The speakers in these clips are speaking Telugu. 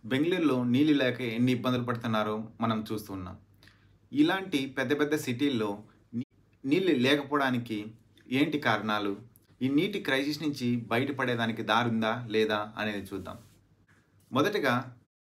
బెంగళూరులో నీళ్ళు లేక ఎన్ని ఇబ్బందులు పడుతున్నారో మనం చూస్తున్నాం ఇలాంటి పెద్ద పెద్ద సిటీల్లో నీ- నీళ్ళు లేకపోవడానికి ఏంటి కారణాలు ఈ నీటి క్రైసిస్ నుంచి బయటపడేదానికి దారుందా లేదా అనేది చూద్దాం మొదటగా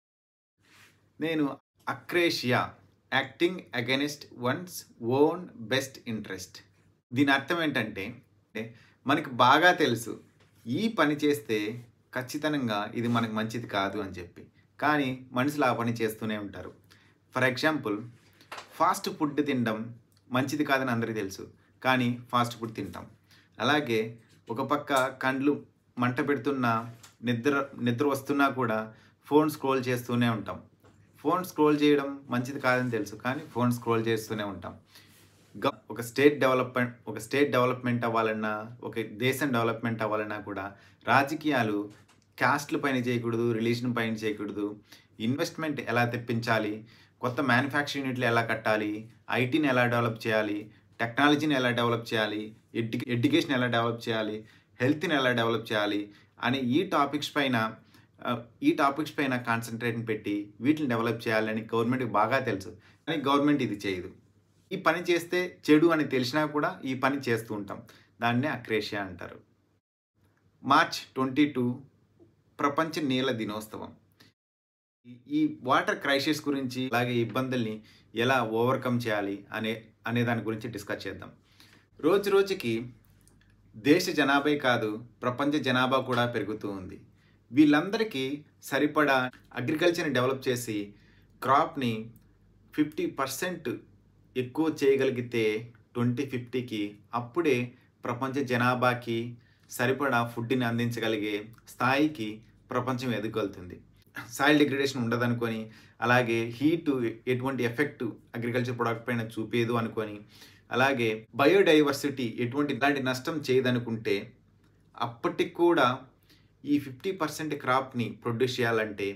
నేను akrasia acting against one's own best interest దీని అర్థం ఏంటంటే మనకు బాగా తెలుసు ఈ పని చేస్తే ఖచ్చితంగా ఇది మనకు మంచిది కాదు అని చెప్పి కానీ మనుషులు ఆ పని చేస్తూనే ఉంటారు ఫర్ ఎగ్జాంపుల్ ఫాస్ట్ ఫుడ్ తినడం మంచిది కాదని అందరికీ తెలుసు కానీ ఫాస్ట్ ఫుడ్ తింటాం అలాగే ఒక పక్క కండ్లు మంట పెడుతున్న నిద్ర నిద్ర వస్తున్నా కూడా ఫోన్ స్క్రోల్ చేస్తూనే ఉంటాం ఫోన్ స్క్రోల్ చేయడం మంచిది కాదని తెలుసు కానీ ఫోన్ స్క్రోల్ చేస్తూనే ఉంటాం గ- ఒక స్టేట్ డెవలప్మెంట్ ఒక స్టేట్ డెవలప్మెంట్ అవ్వాలన్నా ఒక దేశం డెవలప్మెంట్ అవ్వాలన్నా కూడా రాజకీయాలు క్యాస్ట్ల పైన చేయకూడదు రిలీజన్ పైన చేయకూడదు ఇన్వెస్ట్మెంట్ ఎలా తెప్పించాలి కొత్త మ్యానుఫ్యాక్చరింగ్ యూనిట్లు ఎలా కట్టాలి ఐటీని ఎలా డెవలప్ చేయాలి టెక్నాలజీని ఎలా డెవలప్ చేయాలి ఎడ్యు ఎడ్యుకేషన్ ఎలా డెవలప్ చేయాలి హెల్త్ని ఎలా డెవలప్ చేయాలి అని ఈ టాపిక్స్ పైన ఆ, ఈ టాపిక్స్ పైన కాన్సన్ట్రేషన్ పెట్టి వీటిని డెవలప్ చేయాలని గవర్నమెంట్కి బాగా తెలుసు కానీ గవర్నమెంట్ ఇది చేయదు ఈ పని చేస్తే చెడు అని తెలిసినా కూడా ఈ పని చేస్తూ ఉంటాం దాన్నే అక్రేషియా అంటారు మార్చ్ ట్వంటీ టూ ప్రపంచ నీళ్ళ దినోత్సవం ఈ- ఈ వాటర్ క్రైసిస్ గురించి అలాగే ఇబ్బందుల్ని ఎలా ఓవర్కమ్ చేయాలి అనే అనే దాని గురించి డిస్కస్ చేద్దాం రోజు రోజుకి దేశ జనాభా కాదు ప్రపంచ జనాభా కూడా పెరుగుతూ ఉంది వీళ్ళందరికీ సరిపడా అగ్రికల్చర్ని డెవలప్ చేసి క్రాప్ని ఫిఫ్టీ పర్సెంట్ ఎక్కువ చేయగలిగితే ట్వంటీ ఫిఫ్టీకి అప్పుడే ప్రపంచ జనాభాకి సరిపడా ఫుడ్ని అందించగలిగే స్థాయికి ప్రపంచం ఎదగలుగుతుంది సాయిల్ డిగ్రేడేషన్ ఉండదనుకొని అలాగే హీట్ ఎటువంటి ఎఫెక్ట్ అగ్రికల్చర్ ప్రొడక్ట్ పైన చూపేదు అనుకొని అలాగే బయోడైవర్సిటీ ఎటువంటి ఇలాంటి నష్టం చేయదనుకుంటే అప్పటికి కూడా ఈ ఫిఫ్టీ పర్సెంట్ క్రాప్ని ప్రొడ్యూస్ చేయాలంటే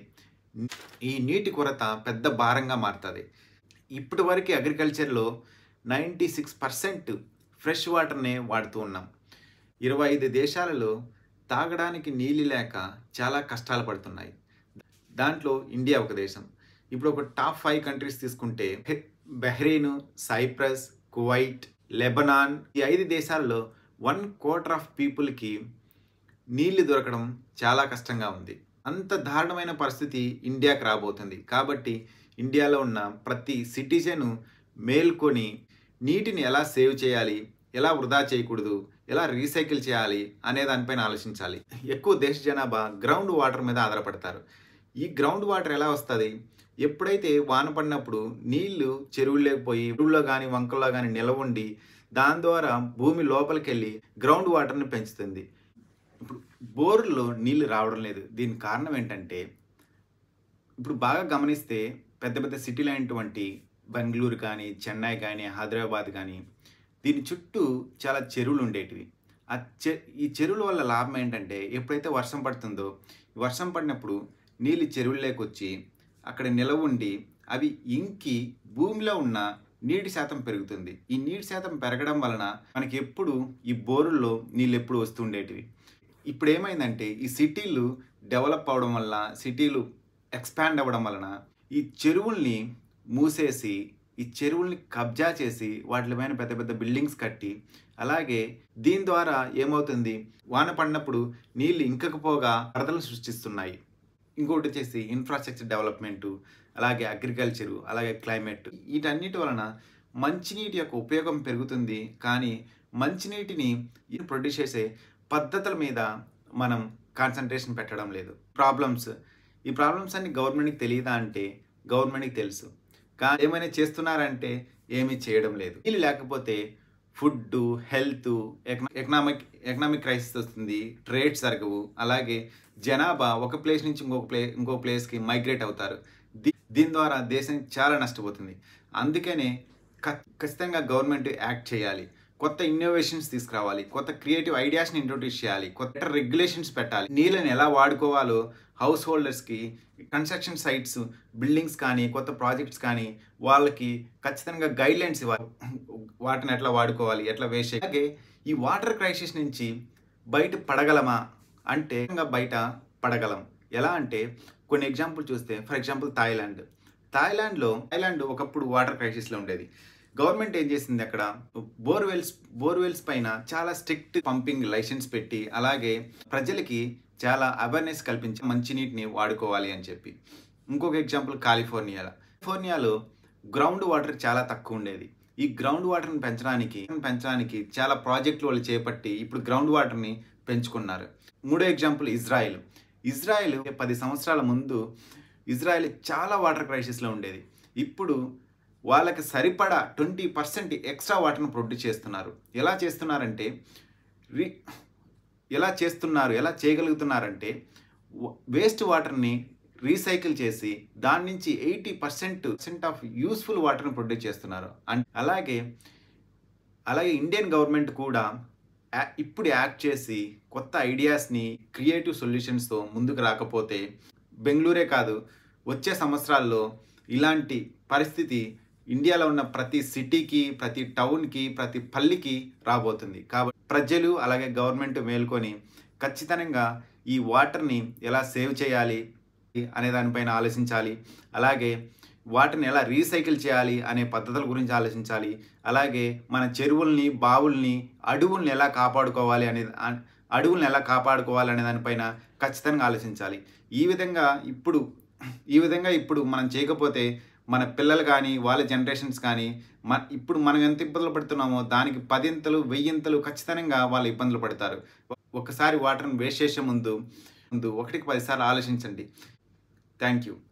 ఈ నీటి కొరత పెద్ద భారంగా మారుతుంది ఇప్పటి వరకు అగ్రికల్చర్లో నైంటీ సిక్స్ పర్సెంట్ ఫ్రెష్ వాటర్నే వాడుతూ ఉన్నాం ఇరవై ఐదు దేశాలలో తాగడానికి నీళ్ళు లేక చాలా కష్టాలు పడుతున్నాయి దాంట్లో ఇండియా ఒక దేశం ఇప్పుడు ఒక టాప్ ఫైవ్ కంట్రీస్ తీసుకుంటే హె- బహ్రెయిన్ సైప్రస్ కువైట్ లెబనాన్ ఈ ఐదు దేశాల్లో వన్ క్వార్టర్ ఆఫ్ పీపుల్కి నీళ్లు దొరకడం చాలా కష్టంగా ఉంది అంత దారుణమైన పరిస్థితి ఇండియాకి రాబోతుంది కాబట్టి ఇండియాలో ఉన్న ప్రతి సిటిజన్ మేల్కొని నీటిని ఎలా సేవ్ చేయాలి ఎలా వృధా చేయకూడదు ఎలా రీసైకిల్ చేయాలి అనే దానిపైన ఆలోచించాలి ఎక్కువ దేశ జనాభా గ్రౌండ్ వాటర్ మీద ఆధారపడతారు ఈ గ్రౌండ్ వాటర్ ఎలా వస్తుంది ఎప్పుడైతే వాన పడినప్పుడు నీళ్లు చెరువుల్లోకి పోయి చెరువుల్లో కానీ వంకల్లో కానీ నిలవండి దాని ద్వారా భూమి లోపలికి వెళ్ళి గ్రౌండ్ వాటర్ని పెంచుతుంది ఇప్పుడు బోర్లో నీళ్లు రావడం లేదు దీనికి కారణం ఏంటంటే ఇప్పుడు బాగా గమనిస్తే పెద్ద పెద్ద సిటీలు అయినటువంటి బెంగళూరు కానీ చెన్నై కానీ హైదరాబాద్ కానీ దీని చుట్టూ చాలా చెరువులు ఉండేటివి ఆ చె ఈ చెరువుల వల్ల లాభం ఏంటంటే ఎప్పుడైతే వర్షం పడుతుందో వర్షం పడినప్పుడు నీళ్ళు చెరువుల్లోకి వచ్చి అక్కడ నిలవ ఉండి అవి ఇంకి భూమిలో ఉన్న నీటి శాతం పెరుగుతుంది ఈ నీటి శాతం పెరగడం వలన మనకి ఎప్పుడు ఈ బోరుల్లో నీళ్ళు ఎప్పుడు వస్తుండేటివి ఇప్పుడు ఏమైందంటే ఈ సిటీలు డెవలప్ అవడం వల్ల సిటీలు ఎక్స్పాండ్ అవ్వడం వలన ఈ చెరువుల్ని మూసేసి ఈ చెరువుల్ని కబ్జా చేసి వాటిపైన పెద్ద పెద్ద బిల్డింగ్స్ కట్టి అలాగే దీని ద్వారా ఏమవుతుంది వాన పడినప్పుడు నీళ్ళు ఇంకకపోగా వరదలు సృష్టిస్తున్నాయి ఇంకోటి వచ్చేసి ఇన్ఫ్రాస్ట్రక్చర్ డెవలప్మెంటు అలాగే అగ్రికల్చరు అలాగే క్లైమేట్ వీటన్నిటి వలన మంచినీటి యొక్క ఉపయోగం పెరుగుతుంది కానీ మంచినీటిని ప్రొడ్యూస్ చేసే పద్ధతుల మీద మనం కాన్సన్ట్రేషన్ పెట్టడం లేదు ప్రాబ్లమ్స్ ఈ ప్రాబ్లమ్స్ అన్ని గవర్నమెంట్కి తెలియదా అంటే గవర్నమెంట్కి తెలుసు కానీ ఏమైనా చేస్తున్నారంటే ఏమీ చేయడం లేదు వీళ్ళు లేకపోతే food health economic economic crisis వస్తుంది ట్రేడ్ జరగవు అలాగే జనాభా ఒక ప్లేస్ నుంచి ఇంకొక ప్లే ఇంకో ప్లేస్కి మైగ్రేట్ అవుతారు దీ- దీని ద్వారా దేశం చాలా నష్టపోతుంది అందుకనే ఖ- ఖచ్చితంగా గవర్నమెంట్ యాక్ట్ చేయాలి కొత్త ఇన్నోవేషన్స్ తీసుకురావాలి కొత్త క్రియేటివ్ ఐడియాస్ని ఇంట్రొడ్యూస్ చేయాలి కొత్త రెగ్యులేషన్స్ పెట్టాలి నీళ్ళని ఎలా వాడుకోవాలో హౌస్ హోల్డర్స్కి కన్స్ట్రక్షన్ సైట్స్ బిల్డింగ్స్ కానీ కొత్త ప్రాజెక్ట్స్ కానీ వాళ్ళకి ఖచ్చితంగా గైడ్ లైన్స్ ఇవ్వాలి వాటిని ఎట్లా వాడుకోవాలి ఎట్లా వేస్ట్ చేయాలి అలాగే ఈ వాటర్ క్రైసిస్ నుంచి బయట పడగలమా అంటే ఇంకా బయట పడగలం ఎలా అంటే కొన్ని ఎగ్జాంపుల్ చూస్తే ఫర్ ఎగ్జాంపుల్ థాయిలాండ్ థాయిలాండ్లో థాయిలాండ్ ఒకప్పుడు వాటర్ క్రైసిస్లో ఉండేది గవర్నమెంట్ ఏం చేసింది అక్కడ బోర్వెల్స్ బోర్వెల్స్ పైన చాలా స్ట్రిక్ట్ పంపింగ్ లైసెన్స్ పెట్టి అలాగే ప్రజలకి చాలా అవేర్నెస్ కల్పించి మంచినీటిని వాడుకోవాలి అని చెప్పి ఇంకొక ఎగ్జాంపుల్ కాలిఫోర్నియా కాలిఫోర్నియాలో గ్రౌండ్ వాటర్ చాలా తక్కువ ఉండేది ఈ గ్రౌండ్ వాటర్ని పెంచడానికి పెంచడానికి చాలా ప్రాజెక్టులు వాళ్ళు చేపట్టి ఇప్పుడు గ్రౌండ్ వాటర్ని పెంచుకున్నారు మూడో ఎగ్జాంపుల్ ఇజ్రాయెల్ ఇజ్రాయెల్ పది సంవత్సరాల ముందు ఇజ్రాయెల్ చాలా వాటర్ క్రైసిస్లో ఉండేది ఇప్పుడు వాళ్ళకి సరిపడా ట్వంటీ పర్సెంట్ ఎక్స్ట్రా వాటర్ని ప్రొడ్యూస్ చేస్తున్నారు ఎలా చేస్తున్నారంటే రీ ఎలా చేస్తున్నారు ఎలా చేయగలుగుతున్నారంటే వేస్ట్ వాటర్ని రీసైకిల్ చేసి దాని నుంచి eighty percent percent of useful వాటర్ని ప్రొడ్యూస్ చేస్తున్నారు అండ్ అలాగే అలాగే ఇండియన్ గవర్నమెంట్ కూడా యా- ఇప్పుడు యాక్ట్ చేసి కొత్త ఐడియాస్ని క్రియేటివ్ సొల్యూషన్స్తో ముందుకు రాకపోతే బెంగళూరే కాదు వచ్చే సంవత్సరాల్లో ఇలాంటి పరిస్థితి ఇండియాలో ఉన్న ప్రతి సిటీకి ప్రతి టౌన్కి ప్రతి పల్లికి రాబోతుంది కాబట్టి ప్రజలు అలాగే గవర్నమెంట్ మేల్కొని ఖచ్చితంగా ఈ వాటర్ని ఎలా సేవ్ చేయాలి అనే దానిపైన ఆలోచించాలి అలాగే వాటిని ఎలా రీసైకిల్ చేయాలి అనే పద్ధతుల గురించి ఆలోచించాలి అలాగే మన చెరువుల్ని బావుల్ని అడవుల్ని ఎలా కాపాడుకోవాలి అనే అ- అడవుల్ని ఎలా కాపాడుకోవాలి అనే దానిపైన ఖచ్చితంగా ఆలోచించాలి ఈ విధంగా ఇప్పుడు ఈ విధంగా ఇప్పుడు మనం చేయకపోతే మన పిల్లలు కానీ వాళ్ళ జనరేషన్స్ కానీ మ ఇప్పుడు మనం ఎంత ఇబ్బందులు పడుతున్నామో దానికి పదింతలు వెయ్యింతలు ఖచ్చితంగా వాళ్ళు ఇబ్బందులు పడతారు ఒకసారి వాటర్ని వేస్ట్ చేసే ముందు ముందు ఒకటికి పదిసార్లు ఆలోచించండి థ్యాంక్ యూ